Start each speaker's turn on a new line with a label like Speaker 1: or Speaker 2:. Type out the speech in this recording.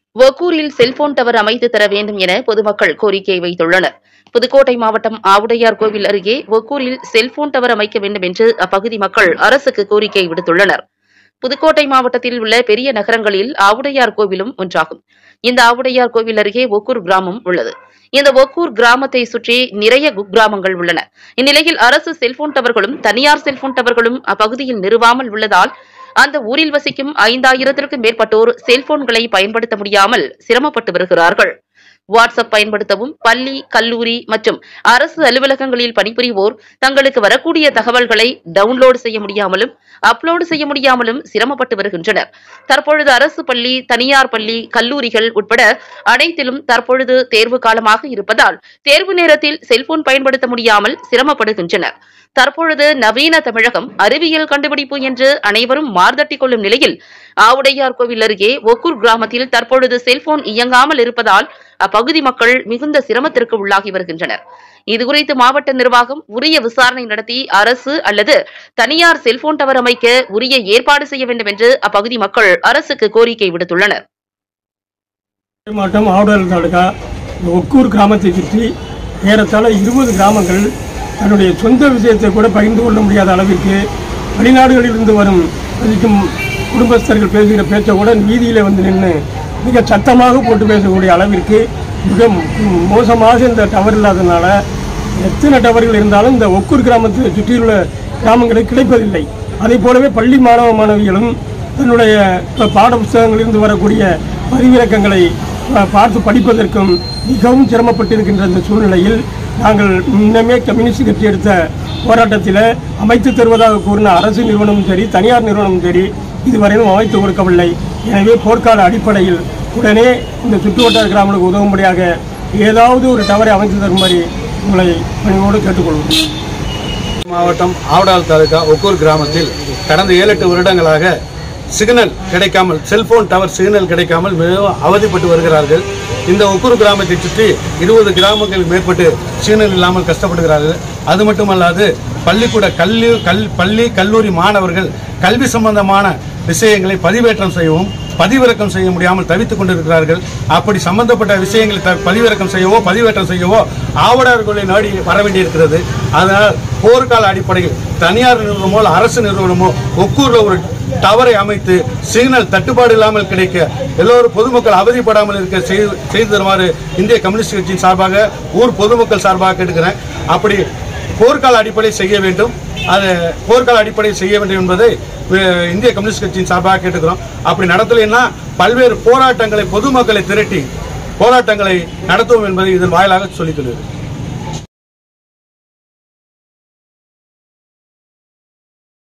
Speaker 1: ஒக்கூரில் cellphone tower அமைத்து தர வேண்டும் என பொதுமக்கள் கோரிக்கை வைத்துள்ளனர் புதுக்கோட்டை மாவட்டம் ஆவுடையார் கோவில் அருகே ஒக்கூரில் செல்போன் டவர் அமைக்க வேண்டும் என்று அப்பகுதி மக்கள் அரசுக்கு கோரிக்கை விடுத்துள்ளனர் புதுக்கோட்டை மாவட்டத்தில் உள்ள பெரிய நகரங்களில் ஆவுடையார் கோவிலும் ஒன்றாகும் இந்த ஆவுடையார் கோவில் அருகே ஒக்கூர் கிராமம் உள்ளது இந்த ஒக்கூர் கிராமத்தை சுற்றி நிறைய குக்கிராமங்கள் உள்ளன இந்நிலையில் அரசு செல்போன் டவர்களும் தனியார் செல்போன் டவர்களும் அப்பகுதியில் நிறுவாமல் உள்ளதால் அந்த ஊரில் வசிக்கும் ஐந்தாயிரத்திற்கும் மேற்பட்டோர் செல்போன்களை பயன்படுத்த முடியாமல் சிரமப்பட்டு வருகிறார்கள் வாட்ஸ்அப் பயன்படுத்தவும் பள்ளி கல்லூரி மற்றும் அரசு அலுவலகங்களில் பணிபுரிவோர் தங்களுக்கு வரக்கூடிய தகவல்களை டவுன்லோடு செய்ய முடியாமலும் அப்லோடு செய்ய முடியாமலும் சிரமப்பட்டு வருகின்றனர் தற்பொழுது அரசு பள்ளி தனியார் பள்ளி கல்லூரிகள் உட்பட அனைத்திலும் தற்பொழுது தேர்வு காலமாக இருப்பதால் தேர்வு நேரத்தில் செல்போன் பயன்படுத்த முடியாமல் சிரமப்படுகின்றனர் தற்பொழுது நவீன தமிழகம் அறிவியல் கண்டுபிடிப்பு என்று அனைவரும் மார்தட்டிக் கொள்ளும் நிலையில் ஆவுடையார் கோவில் அருகே ஒக்கூர் கிராமத்தில் தற்பொழுது செல்போன் இயங்காமல் இருப்பதால் அப்பகுதி மக்கள் மிகுந்த சிரமத்திற்கு உள்ளாகி வருகின்றனர் இதுகுறித்து மாவட்ட நிர்வாகம் உரிய விசாரணை நடத்தி அரசு அல்லது தனியார் செல்போன் டவர் அமைக்க உரிய ஏற்பாடு செய்ய வேண்டும் என்று அப்பகுதி மக்கள் அரசுக்கு கோரிக்கை விடுத்துள்ளனர்
Speaker 2: மாவட்டம் ஆவுடல் தாலுகா இந்த ஒக்கூர் கிராமத்தை சுற்றி ஏறத்தாழ இருபது கிராமங்கள் தன்னுடைய சொந்த விஷயத்தை கூட பகிர்ந்து கொள்ள முடியாத அளவிற்கு வெளிநாடுகளிலிருந்து வரும் வசிக்கும் குடும்பஸ்தர்கள் பேசுகிற பேச்சை கூட வீதியில் வந்து நின்று மிக சத்தமாக போட்டு பேசக்கூடிய அளவிற்கு மிக மோ- மோசமாக இந்த டவர் இல்லாததுனால எத்தனை டவர்கள் இருந்தாலும் இந்த ஒக்கூர் கிராமத்தை சுற்றியுள்ள கிராமங்களுக்கு கிடைப்பதில்லை அதே போலவே பள்ளி மாணவ மாணவிகளும் தன்னுடைய ப- பாட புஸ்தகங்களிலிருந்து வரக்கூடிய பதிவிறக்கங்களை அஹ், பார்த்து படிப்பதற்கும் மிகவும் சிரமப்பட்டிருக்கின்ற இந்த சூழ்நிலையில் நாங்கள் முன்னமே கம்யூனிஸ்ட் கட்சி எடுத்த போராட்டத்தில் அமைத்து தருவதாக கூறின அரசு நிறுவனமும் சரி தனியார் நிறுவனமும் சரி இதுவரையிலும் அமைத்து கொடுக்கவில்லை எனவே போர்க்கால அடிப்படையில் உடனே இந்த சுற்றுவட்டார கிராமங்களுக்கு உதவும்படியாக ஏதாவது ஒரு டவரை அமைத்து தரும்படி உங்களை பணிவோடு கேட்டுக்கொள்வோம்
Speaker 3: மாவட்டம் ஆவடால் தாலுகா ஒக்கூர் கிராமத்தில் கடந்த ஏழு எட்டு வருடங்களாக சிக்னல் கிடைக்காமல் செல்போன் டவர் சிக்னல் கிடைக்காமல் மிகவும் அவதிப்பட்டு வருகிறார்கள் இந்த ஒக்கூர் கிராமத்தை சுற்றி இருபது கிராமங்கள் மேற்பட்டு சிக்னல் இல்லாமல் கஷ்டப்படுகிறார்கள் அது மட்டுமல்லாது பள்ளிக்கூட கல்வி கல் பள்ளி கல்லூரி மாணவர்கள் கல்வி சம்பந்தமான விஷயங்களை பதிவேற்றம் செய்யவும் பதிவிறக்கம் செய்ய முடியாமல் தவித்துக் கொண்டிருக்கிறார்கள் அப்படி சம்பந்தப்பட்ட விஷயங்களை த- பதிவிறக்கம் செய்யவோ பதிவேற்றம் செய்யவோ ஆவணர்களை நாடி வர வேண்டியிருக்கிறது அதனால் போர்க்கால அடிப்படையில் தனியார் நிறுவனமோ அல்ல அரசு நிறுவனமோ ஒக்கூரில் ஒரு டவரை அமைத்து சிக்னல் தட்டுப்பாடு இல்லாமல் கிடைக்க எல்லோரும் பொதுமக்கள் அவதிப்படாமல் இருக்க செய்து செய்து தருமாறு இந்திய கம்யூனிஸ்ட் கட்சியின் சார்பாக ஊர் பொதுமக்கள் சார்பாக கேட்டுக்கிறேன் அப்படி போர்க்கால அடிப்படையில் செய்ய வேண்டும் அது போர்க்கால அடிப்படையில் செய்ய வேண்டும் என்பதை அஹ், இந்திய கம்யூனிஸ்ட் கட்சியின் சார்பாக கேட்டுக்கிறோம் அப்படி நடத்தலைன்னா பல்வேறு போராட்டங்களை பொதுமக்களை திரட்டி போராட்டங்களை நடத்துவோம் என்பதை இதன் வாயிலாக சொல்லிக் கொள்கிறேன்